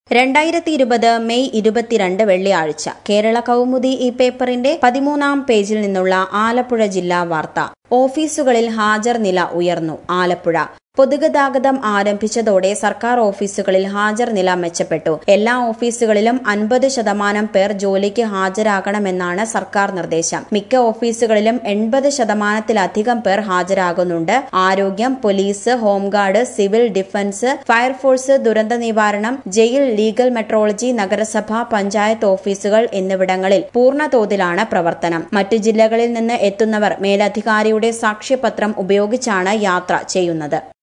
രണ്ടായിരത്തി ഇരുപത് മെയ് ഇരുപത്തിരണ്ട് വെള്ളിയാഴ്ച കേരള കൗമുദി ഈ പേപ്പറിന്റെ പതിമൂന്നാം പേജിൽ നിന്നുള്ള ആലപ്പുഴ ജില്ലാ വാർത്ത ഓഫീസുകളിൽ ഹാജർ നില ഉയർന്നു ആലപ്പുഴ പൊതുഗതാഗതം ആരംഭിച്ചതോടെ സർക്കാർ ഓഫീസുകളിൽ ഹാജർ നില മെച്ചപ്പെട്ടു എല്ലാ ഓഫീസുകളിലും അൻപത് ശതമാനം പേർ ജോലിക്ക് ഹാജരാകണമെന്നാണ് സർക്കാർ നിർദ്ദേശം മിക്ക ഓഫീസുകളിലും എൺപത് ശതമാനത്തിലധികം പേർ ഹാജരാകുന്നുണ്ട് ആരോഗ്യം police home guard civil defence fire force ദുരന്ത നിവാരണം ജയിൽ ലീഗൽ മെട്രോളജി നഗരസഭ പഞ്ചായത്ത് ഓഫീസുകൾ എന്നിവിടങ്ങളിൽ പൂർണ്ണ തോതിലാണ് പ്രവർത്തനം മറ്റു ജില്ലകളിൽ നിന്ന് എത്തുന്നവർ മേലധികാരിയുടെ സാക്ഷ്യപത്രം ഉപയോഗിച്ചാണ് യാത്ര ചെയ്യുന്നത്